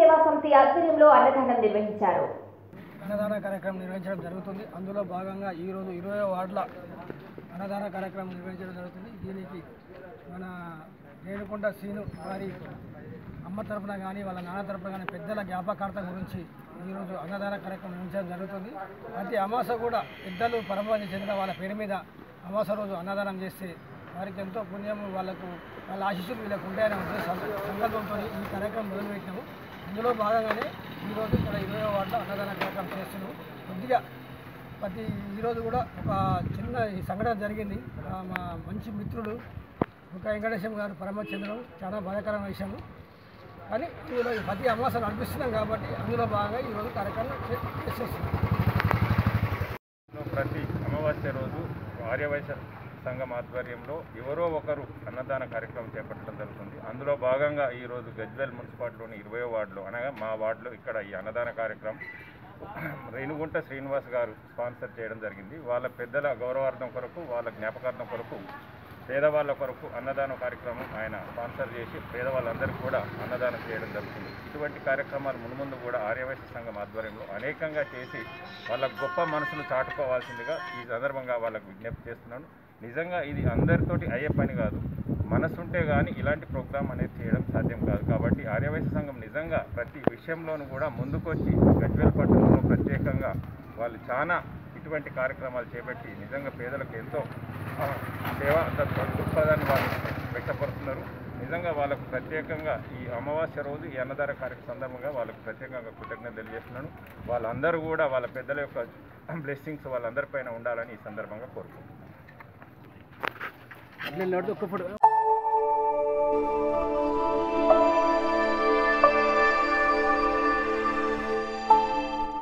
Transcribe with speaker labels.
Speaker 1: సేవా సమితి ఆధ్వర్యంలో అన్నదానం నిర్వహించారు
Speaker 2: అన్నదాన కార్యక్రమం నిర్వహించడం జరుగుతుంది అందులో భాగంగా ఈరోజు ఇరవై వార్డుల అన్నదాన కార్యక్రమం నిర్వహించడం జరుగుతుంది దీనికి మన రేణుకొండ సీను వారి అమ్మ తరపున కానీ వాళ్ళ నాన్న తరపున కానీ పెద్దల జ్ఞాపకార్థం గురించి ఈరోజు అన్నదాన కార్యక్రమం నిర్వహించడం జరుగుతుంది ప్రతి అమాస కూడా పెద్దలు పరమపతి చెందిన వాళ్ళ పేరు మీద అమాస రోజు అన్నదానం చేస్తే వారికి ఎంతో పుణ్యం వాళ్ళకు వాళ్ళ ఆశీస్సులు వీళ్ళకు ఉంటాయనే ఉద్దేశ సంకల్పంతో ఈ కార్యక్రమం మొదలుపెట్టినాము అందులో భాగంగానే ఈరోజు ఇక్కడ ఇరవై వార్డులో అన్నదాన కార్యక్రమం చేస్తున్నాము కొద్దిగా ప్రతి ఈరోజు కూడా ఒక చిన్న ఈ సంఘటన జరిగింది ఆ మా మంచి మిత్రుడు ఒక వెంకటేశం గారు పరమ చెందడం చాలా బాధాకరమైన విషయం కానీ ఇందులో ఈ ప్రతి అమాసం నడిపిస్తున్నాం కాబట్టి అందులో భాగంగా ఈరోజు కార్యక్రమం చే- చేసేస్తున్నాం
Speaker 3: ప్రతి అమావాస్య రోజు ఆర్యవైశ్య సంఘం ఆధ్వర్యంలో ఎవరో ఒకరు అన్నదాన కార్యక్రమం చేపట్టడం జరుగుతుంది అందులో భాగంగా ఈరోజు గజ్వేల్ మున్సిపాలిటీలోని ఇరవై వార్డులో అనగా మా వార్డులో ఇక్కడ ఈ అన్నదాన కార్యక్రమం రేణుగుంట శ్రీనివాస్ గారు స్పాన్సర్ చేయడం జరిగింది వాళ్ళ పెద్దల గౌరవార్థం కొరకు వాళ్ళ జ్ఞాపకార్థం కొరకు పేదవాళ్ళ కొరకు అన్నదాన కార్యక్రమం ఆయన స్పాన్సర్ చేసి పేదవాళ్ళందరికీ కూడా అన్నదానం చేయడం జరుగుతుంది ఇటువంటి కార్యక్రమాలు మున్ముందు కూడా ఆర్యవైశ్య సంఘం ఆధ్వర్యంలో అనేకంగా చేసి వాళ్ళ గొప్ప మనసును చాటుకోవాల్సిందిగా ఈ సందర్భంగా వాళ్ళకు విజ్ఞప్తి చేస్తున్నాను నిజంగా ఇది అందరితోటి అయ్యే పని కాదు మనసుంటే కానీ ఇలాంటి ప్రోగ్రామ్ అనేది చేయడం సాధ్యం కాదు కాబట్టి ఆర్యవైశ్య సంఘం నిజంగా ప్రతి విషయంలోనూ కూడా ముందుకొచ్చి గజ్వేల్ పట్టణంలో ప్రత్యేకంగా వాళ్ళు చాలా ఇటువంటి కార్యక్రమాలు చేపట్టి నిజంగా పేదలకు ఎంతో ఆ, సేవ దృ- దృక్పథాన్ని వాళ్ళు వ్యక్తపరుస్తున్నారు నిజంగా వాళ్ళకు ప్రత్యేకంగా ఈ అమావాస్య రోజు ఈ అన్నదాన కార్యక్రమం సందర్భంగా వాళ్ళకు ప్రత్యేకంగా కృతజ్ఞత తెలియజేస్తున్నాను వాళ్ళందరూ కూడా వాళ్ళ పెద్దల యొక్క బ్లెస్సింగ్స్ వాళ్ళందరిపైన ఉండాలని ఈ సందర్భంగా కోరుకుంటున్నాను